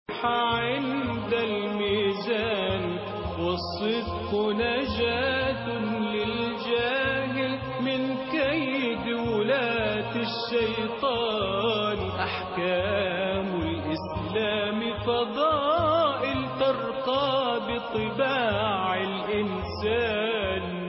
عند الميزان والصدق نجاة للجاهل من كيد ولاة الشيطان أحكام الإسلام فضائل ترقى بطباع الإنسان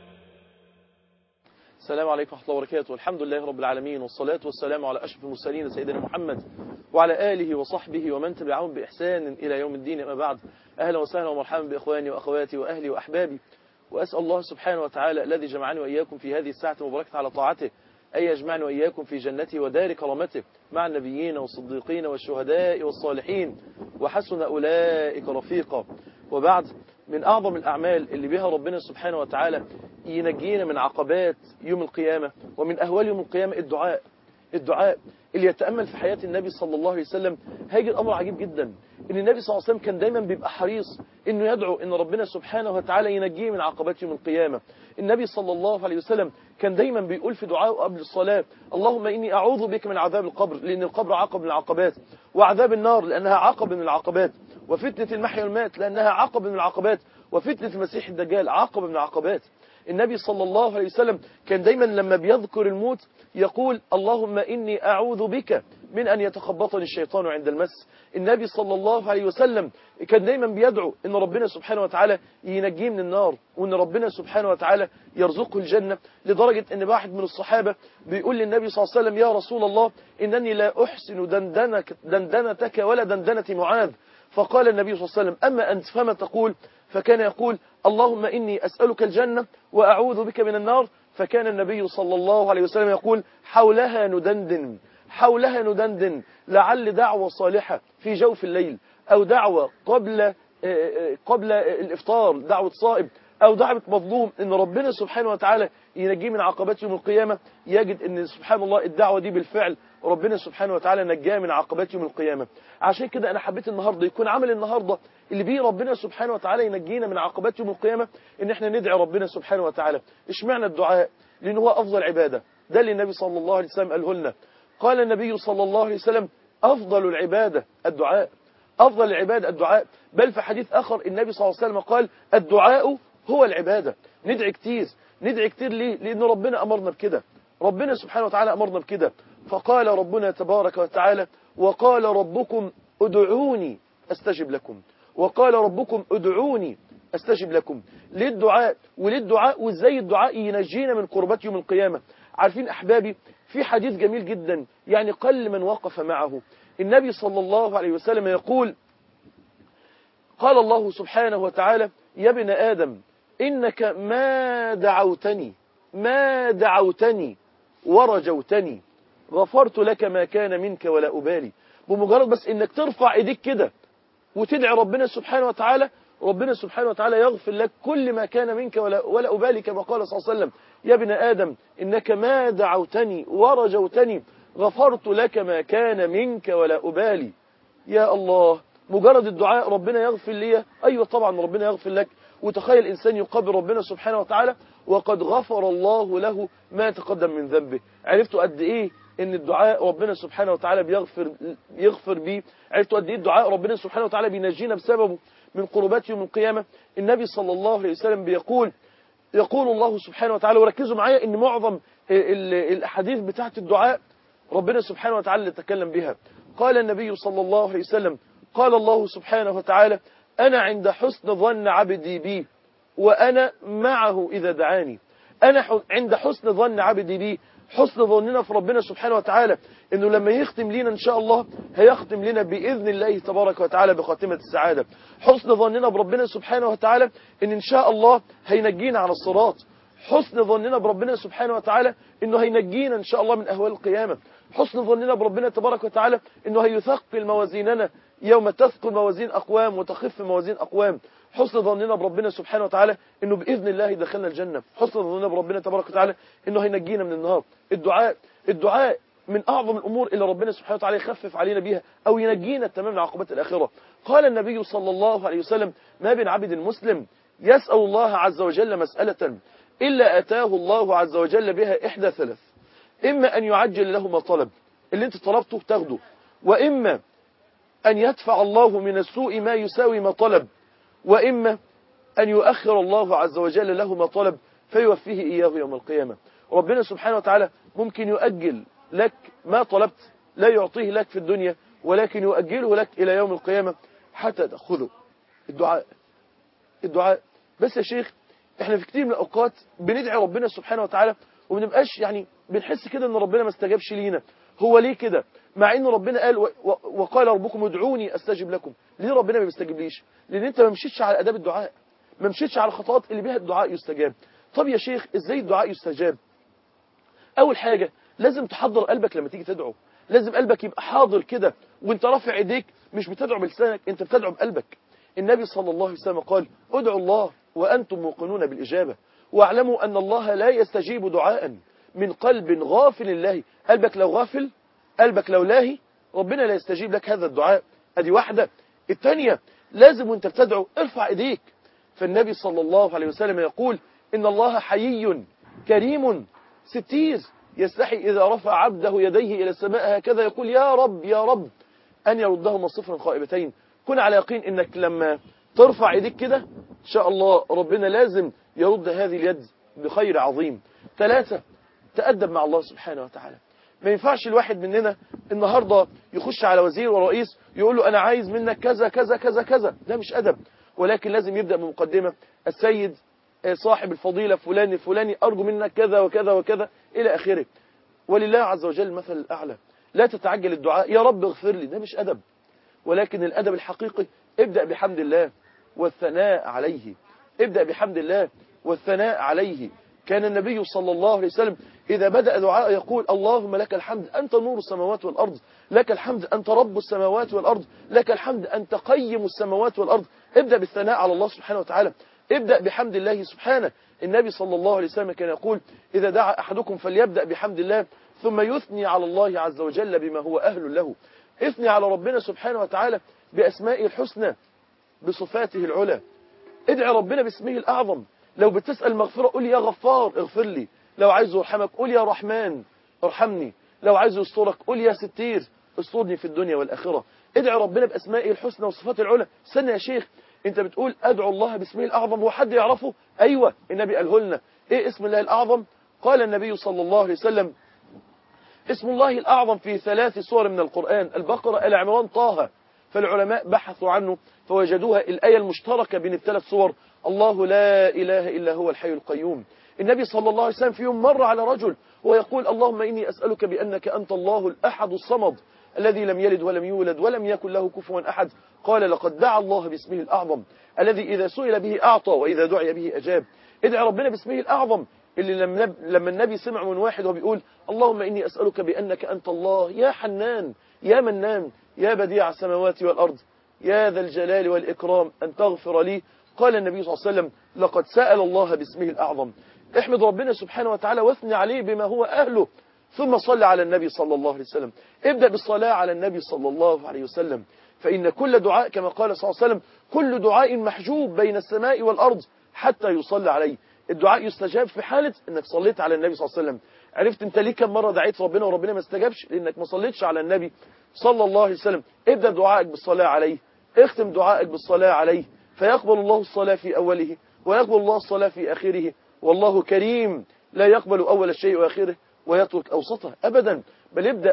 السلام عليكم ورحمة الله وبركاته الحمد لله رب العالمين والصلاة والسلام على أشرف المرسلين سيدنا محمد وعلى آله وصحبه ومن تبعهم بإحسان إلى يوم الدين أما بعد أهلا وسهلا ومرحبا بإخواني وأخواتي وأهلي وأحبابي وأسأل الله سبحانه وتعالى الذي جمعني وإياكم في هذه الساعة المباركة على طاعته أن يجمعني وإياكم في جنته ودار كرامته مع النبيين والصديقين والشهداء والصالحين وحسن أولئك رفيقا وبعد من أعظم الأعمال اللي بها ربنا سبحانه وتعالى ينجينا من عقبات يوم القيامة ومن أهوال يوم القيامة الدعاء الدعاء اللي يتأمل في حياة النبي صلى الله عليه وسلم هيجد أمر عجيب جدا إن النبي صلى الله عليه وسلم كان دايما بيبقى حريص إنه يدعو إن ربنا سبحانه وتعالى ينجيه من عقبات يوم القيامة النبي صلى الله عليه وسلم كان دايما بيقول في دعائه قبل الصلاة اللهم إني أعوذ بك من عذاب القبر لأن القبر عقب من العقبات وعذاب النار لأنها عقب من العقبات وفتنة المحيا والمات لأنها عقب من العقبات وفتنة المسيح الدجال عقب من العقبات النبي صلى الله عليه وسلم كان دايما لما بيذكر الموت يقول اللهم إني أعوذ بك من أن يتخبطني الشيطان عند المس النبي صلى الله عليه وسلم كان دايما بيدعو أن ربنا سبحانه وتعالى ينجيه من النار وأن ربنا سبحانه وتعالى يرزقه الجنة لدرجة أن واحد من الصحابة بيقول للنبي صلى الله عليه وسلم يا رسول الله إنني لا أحسن دندنك دندنتك ولا دندنة معاذ فقال النبي صلى الله عليه وسلم أما أنت فما تقول فكان يقول اللهم إني أسألك الجنة وأعوذ بك من النار فكان النبي صلى الله عليه وسلم يقول حولها ندندن حولها ندندن لعل دعوة صالحة في جوف الليل أو دعوة قبل قبل الإفطار دعوة صائب أو دعوة مظلوم إن ربنا سبحانه وتعالى ينجيه من عقبات يوم القيامة يجد إن سبحان الله الدعوة دي بالفعل ربنا سبحانه وتعالى نجاه من عقبات يوم القيامة عشان كده أنا حبيت النهاردة يكون عمل النهاردة اللي بيه ربنا سبحانه وتعالى ينجينا من عقبات يوم القيامة إن احنا ندعي ربنا سبحانه وتعالى اشمعنى الدعاء لأنه هو أفضل عبادة ده اللي النبي صلى الله عليه وسلم قاله لنا قال النبي صلى الله عليه وسلم أفضل العبادة الدعاء أفضل العبادة الدعاء بل في حديث آخر النبي صلى الله عليه وسلم قال الدعاء هو العبادة ندعي كتير ندعي كتير ليه لأن ربنا أمرنا بكده ربنا سبحانه وتعالى أمرنا بكده فقال ربنا تبارك وتعالى وقال ربكم ادعوني أستجب لكم وقال ربكم ادعوني أستجب لكم ليه الدعاء وليه الدعاء وإزاي الدعاء ينجينا من قربات يوم القيامة عارفين أحبابي في حديث جميل جدا يعني قل من وقف معه النبي صلى الله عليه وسلم يقول قال الله سبحانه وتعالى يا ابن آدم إنك ما دعوتني ما دعوتني ورجوتني غفرت لك ما كان منك ولا أبالي بمجرد بس إنك ترفع إيديك كده وتدعي ربنا سبحانه وتعالى ربنا سبحانه وتعالى يغفر لك كل ما كان منك ولا, ولا أبالي كما قال صلى الله عليه وسلم يا ابن آدم إنك ما دعوتني ورجوتني غفرت لك ما كان منك ولا أبالي يا الله مجرد الدعاء ربنا يغفر لي أيوة طبعا ربنا يغفر لك وتخيل إنسان يقابل ربنا سبحانه وتعالى وقد غفر الله له ما تقدم من ذنبه عرفتوا قد إيه ان الدعاء ربنا سبحانه وتعالى بيغفر يغفر بيه عرفتوا قد ايه الدعاء ربنا سبحانه وتعالى بينجينا بسببه من قربات يوم القيامة النبي صلى الله عليه وسلم بيقول يقول الله سبحانه وتعالى وركزوا معايا ان معظم الاحاديث بتاعت الدعاء ربنا سبحانه وتعالى اللي تكلم بها قال النبي صلى الله عليه وسلم قال الله سبحانه وتعالى أنا عند حسن ظن عبدي بي وأنا معه إذا دعاني أنا عند حسن ظن عبدي بي حسن ظننا في ربنا سبحانه وتعالى انه لما يختم لينا ان شاء الله هيختم لنا باذن الله تبارك وتعالى بخاتمه السعاده حسن ظننا بربنا سبحانه وتعالى ان ان شاء الله هينجينا على الصراط حسن ظننا بربنا سبحانه وتعالى انه هينجينا ان شاء الله من اهوال القيامه حسن ظننا بربنا تبارك وتعالى انه هيثقل موازيننا يوم تثقل موازين اقوام وتخف موازين اقوام حسن ظننا بربنا سبحانه وتعالى انه باذن الله يدخلنا الجنه حسن ظننا بربنا تبارك وتعالى انه هينجينا من النار الدعاء الدعاء من اعظم الامور اللي ربنا سبحانه وتعالى يخفف علينا بيها او ينجينا تمام من عقوبات الاخره قال النبي صلى الله عليه وسلم ما بين عبد مسلم يسال الله عز وجل مساله الا اتاه الله عز وجل بها احدى ثلاث اما ان يعجل له ما طلب اللي انت طلبته تاخده واما أن يدفع الله من السوء ما يساوي ما طلب وإما أن يؤخر الله عز وجل له ما طلب فيوفيه إياه يوم القيامة ربنا سبحانه وتعالى ممكن يؤجل لك ما طلبت لا يعطيه لك في الدنيا ولكن يؤجله لك إلى يوم القيامة حتى تأخذه الدعاء الدعاء بس يا شيخ احنا في كتير من الأوقات بندعي ربنا سبحانه وتعالى وبنبقاش يعني بنحس كده ان ربنا ما استجابش لينا هو ليه كده مع ان ربنا قال و- و- وقال ربكم ادعوني استجب لكم ليه ربنا ما بيستجيبليش لان انت ما مشيتش على اداب الدعاء ما مشيتش على الخطوات اللي بيها الدعاء يستجاب طب يا شيخ ازاي الدعاء يستجاب اول حاجة لازم تحضر قلبك لما تيجي تدعو لازم قلبك يبقى حاضر كده وانت رافع ايديك مش بتدعو بلسانك انت بتدعو بقلبك النبي صلى الله عليه وسلم قال ادعوا الله وانتم موقنون بالاجابه واعلموا ان الله لا يستجيب دعاء من قلب غافل الله قلبك لو غافل قلبك لو لاهي ربنا لا يستجيب لك هذا الدعاء ادي واحده الثانيه لازم وانت بتدعو ارفع ايديك فالنبي صلى الله عليه وسلم يقول ان الله حيي كريم ستير يستحي إذا رفع عبده يديه إلى السماء هكذا يقول يا رب يا رب أن يردهما صفرا خائبتين كن على يقين إنك لما ترفع ايديك كده إن شاء الله ربنا لازم يرد هذه اليد بخير عظيم ثلاثة تأدب مع الله سبحانه وتعالى ما ينفعش الواحد مننا النهاردة يخش على وزير ورئيس يقول له أنا عايز منك كذا كذا كذا كذا ده مش أدب ولكن لازم يبدأ بمقدمة السيد صاحب الفضيلة فلان الفلاني أرجو منك كذا وكذا وكذا إلى آخره ولله عز وجل المثل الأعلى لا تتعجل الدعاء يا رب اغفر لي ده مش أدب ولكن الأدب الحقيقي ابدأ بحمد الله والثناء عليه ابدأ بحمد الله والثناء عليه كان النبي صلى الله عليه وسلم إذا بدأ دعاء يقول اللهم لك الحمد أنت نور السماوات والأرض لك الحمد أنت رب السماوات والأرض لك الحمد أنت قيم السماوات والأرض ابدأ بالثناء على الله سبحانه وتعالى ابدأ بحمد الله سبحانه النبي صلى الله عليه وسلم كان يقول إذا دعا أحدكم فليبدأ بحمد الله ثم يثني على الله عز وجل بما هو أهل له اثني على ربنا سبحانه وتعالى بأسمائه الحسنى بصفاته العلى ادعي ربنا باسمه الأعظم لو بتسأل مغفرة قول يا غفار اغفر لي لو عايز يرحمك قول يا رحمن ارحمني لو عايز يسترك قول يا ستير استرني في الدنيا والآخرة ادعي ربنا بأسمائه الحسنى وصفاته العلى استنى يا شيخ انت بتقول ادعو الله باسمه الأعظم هو حد يعرفه ايوه النبي قاله لنا ايه اسم الله الأعظم قال النبي صلى الله عليه وسلم اسم الله الأعظم في ثلاث سور من القرآن البقرة العمران طه فالعلماء بحثوا عنه فوجدوها الآية المشتركة بين الثلاث صور الله لا إله إلا هو الحي القيوم النبي صلى الله عليه وسلم في يوم مر على رجل ويقول اللهم إني أسألك بأنك أنت الله الأحد الصمد الذي لم يلد ولم يولد ولم يكن له كفوا أحد قال لقد دعا الله باسمه الأعظم الذي إذا سئل به أعطى وإذا دعي به أجاب ادعي ربنا باسمه الأعظم اللي لما لما النبي سمع من واحد وبيقول اللهم إني أسألك بأنك أنت الله يا حنان يا منان يا بديع السماوات والأرض يا ذا الجلال والإكرام أن تغفر لي قال النبي صلى الله عليه وسلم لقد سأل الله باسمه الأعظم احمد ربنا سبحانه وتعالى واثني عليه بما هو أهله ثم صل على النبي صلى الله عليه وسلم ابدأ بالصلاة على النبي صلى الله عليه وسلم فإن كل دعاء كما قال صلى الله عليه وسلم كل دعاء محجوب بين السماء والأرض حتى يصلى عليه الدعاء يستجاب في حالة انك صليت على النبي صلى الله عليه وسلم عرفت انت ليه كم مرة دعيت ربنا وربنا ما استجابش لانك ما صليتش على النبي صلى الله عليه وسلم ابدأ دعائك بالصلاة عليه اختم دعائك بالصلاة عليه فيقبل الله الصلاة في أوله ويقبل الله الصلاة في آخره والله كريم لا يقبل أول الشيء وآخره ويترك أوسطه أبدا بل ابدأ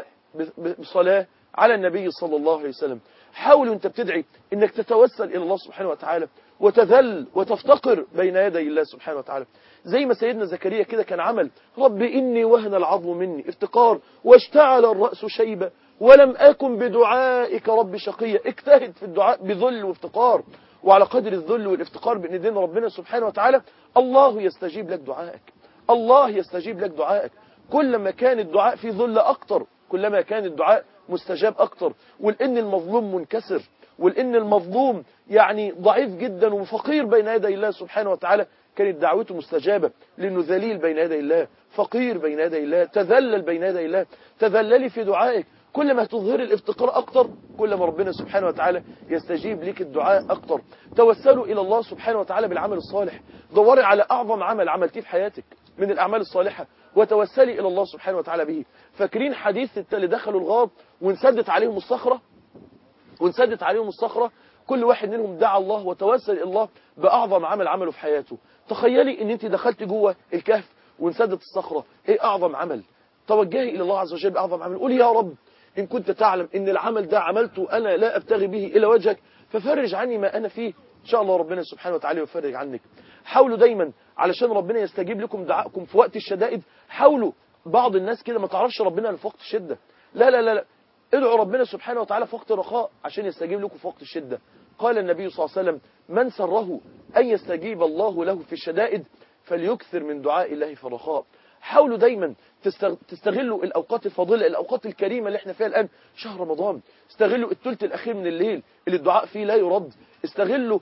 بصلاة على النبي صلى الله عليه وسلم حاول وانت بتدعي انك تتوسل الى الله سبحانه وتعالى وتذل وتفتقر بين يدي الله سبحانه وتعالى زي ما سيدنا زكريا كده كان عمل رب إني وهن العظم مني افتقار واشتعل الرأس شيبة ولم أكن بدعائك رب شقيا اجتهد في الدعاء بذل وافتقار وعلى قدر الذل والافتقار بين يدين ربنا سبحانه وتعالى الله يستجيب لك دعائك الله يستجيب لك دعائك كلما كان الدعاء في ذل أكتر كلما كان الدعاء مستجاب أكتر ولأن المظلوم منكسر ولأن المظلوم يعني ضعيف جدا وفقير بين يدي الله سبحانه وتعالى كانت دعوته مستجابة لأنه ذليل بين يدي الله فقير بين يدي الله تذلل بين يدي الله تذللي في دعائك كل ما تظهر الافتقار أكتر كل ما ربنا سبحانه وتعالى يستجيب لك الدعاء أكتر توسلوا إلى الله سبحانه وتعالى بالعمل الصالح دوري على أعظم عمل عملتيه في حياتك من الأعمال الصالحة وتوسلي إلى الله سبحانه وتعالى به فاكرين حديث اللي دخلوا الغار وانسدت عليهم الصخرة وانسدت عليهم الصخرة كل واحد منهم دعا الله وتوسل إلى الله بأعظم عمل عمله في حياته تخيلي ان انت دخلت جوه الكهف وانسدت الصخرة ايه أعظم عمل توجهي إلى الله عز وجل بأعظم عمل قولي يا رب إن كنت تعلم إن العمل ده عملته أنا لا أبتغي به إلى وجهك ففرج عني ما أنا فيه إن شاء الله ربنا سبحانه وتعالى يفرج عنك حاولوا دايما علشان ربنا يستجيب لكم دعائكم في وقت الشدائد حاولوا بعض الناس كده ما تعرفش ربنا في وقت الشدة لا لا لا لا ادعوا ربنا سبحانه وتعالى في وقت الرخاء عشان يستجيب لكم في وقت الشدة قال النبي صلى الله عليه وسلم من سره أن يستجيب الله له في الشدائد فليكثر من دعاء الله في الرخاء حاولوا دايما تستغلوا الأوقات الفاضلة الأوقات الكريمة اللي احنا فيها الآن شهر رمضان استغلوا الثلث الأخير من الليل اللي الدعاء فيه لا يرد استغلوا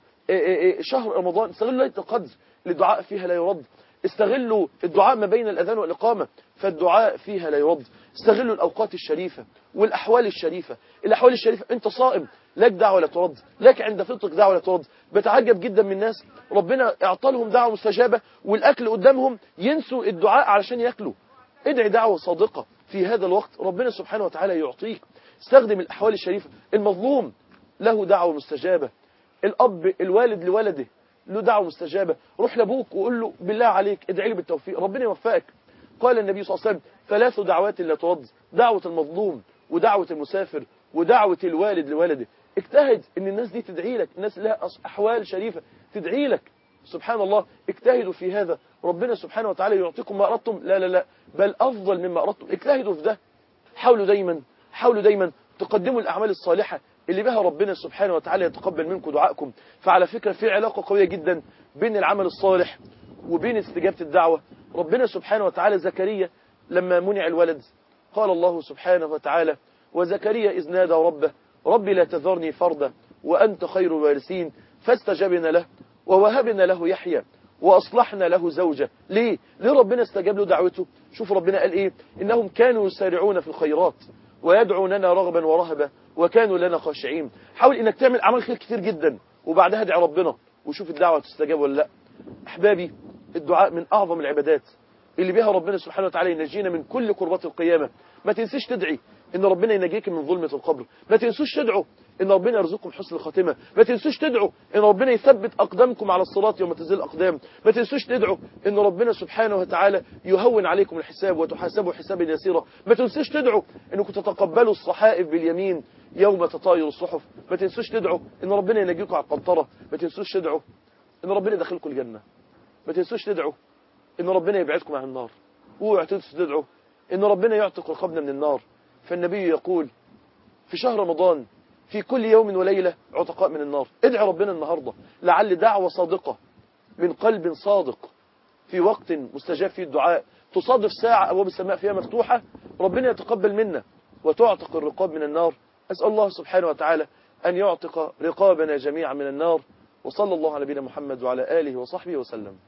شهر رمضان استغلوا ليلة القدر اللي الدعاء فيها لا يرد استغلوا الدعاء ما بين الأذان والإقامة فالدعاء فيها لا يرد استغلوا الأوقات الشريفة والأحوال الشريفة الأحوال الشريفة أنت صائم لك دعوة لا ترد لك عند فطرك دعوة لا ترد بتعجب جدا من الناس ربنا اعطى لهم دعوة مستجابة والأكل قدامهم ينسوا الدعاء علشان يأكلوا ادعي دعوة صادقة في هذا الوقت ربنا سبحانه وتعالى يعطيك استخدم الأحوال الشريفة المظلوم له دعوة مستجابة الأب الوالد لولده له دعوة مستجابة روح لابوك وقول له بالله عليك ادعي لي بالتوفيق ربنا يوفقك قال النبي صلى الله عليه وسلم ثلاث دعوات لا ترد دعوة المظلوم ودعوة المسافر ودعوة الوالد لولده اجتهد ان الناس دي تدعي لك الناس لها احوال شريفة تدعي لك سبحان الله اجتهدوا في هذا ربنا سبحانه وتعالى يعطيكم ما أردتم لا لا لا بل أفضل مما أردتم اجتهدوا في ده حاولوا دايما حاولوا دايما تقدموا الأعمال الصالحة اللي بها ربنا سبحانه وتعالى يتقبل منكم دعائكم فعلى فكرة في علاقة قوية جدا بين العمل الصالح وبين استجابة الدعوة ربنا سبحانه وتعالى زكريا لما منع الولد قال الله سبحانه وتعالى وزكريا إذ نادى ربه ربي لا تذرني فردا وأنت خير الوارثين فاستجبنا له ووهبنا له يحيى وأصلحنا له زوجة ليه؟ ليه ربنا استجاب له دعوته شوف ربنا قال إيه إنهم كانوا يسارعون في الخيرات ويدعوننا رغبا ورهبا وكانوا لنا خاشعين حاول إنك تعمل أعمال خير كتير جدا وبعدها ادعي ربنا وشوف الدعوة تستجاب ولا لا أحبابي الدعاء من أعظم العبادات اللي بها ربنا سبحانه وتعالى ينجينا من كل كربات القيامة ما تنسيش تدعي ان ربنا ينجيك من ظلمة القبر ما تنسوش تدعوا ان ربنا يرزقكم حسن الخاتمة ما تنسوش تدعوا ان ربنا يثبت اقدامكم على الصراط يوم تزل الاقدام ما تنسوش تدعوا ان ربنا سبحانه وتعالى يهون عليكم الحساب وتحاسبوا حسابا يسيرا ما تنسوش تدعوا انكم تتقبلوا الصحائف باليمين يوم تطاير الصحف ما تنسوش تدعوا ان ربنا ينجيكم على القنطرة ما تنسوش تدعوا ان ربنا يدخلكم الجنة ما تنسوش تدعوا ان ربنا يبعدكم عن النار اوعوا تنسوا تدعوا ان ربنا يعتق رقابنا من النار فالنبي يقول في شهر رمضان في كل يوم وليلة عتقاء من النار ادعي ربنا النهاردة لعل دعوة صادقة من قلب صادق في وقت مستجاب فيه الدعاء تصادف ساعة أبواب السماء فيها مفتوحة ربنا يتقبل منا وتعتق الرقاب من النار أسأل الله سبحانه وتعالى أن يعتق رقابنا جميعا من النار وصلى الله على نبينا محمد وعلى آله وصحبه وسلم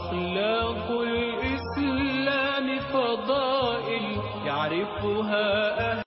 أخلاق الإسلام فضائل يعرفها أهل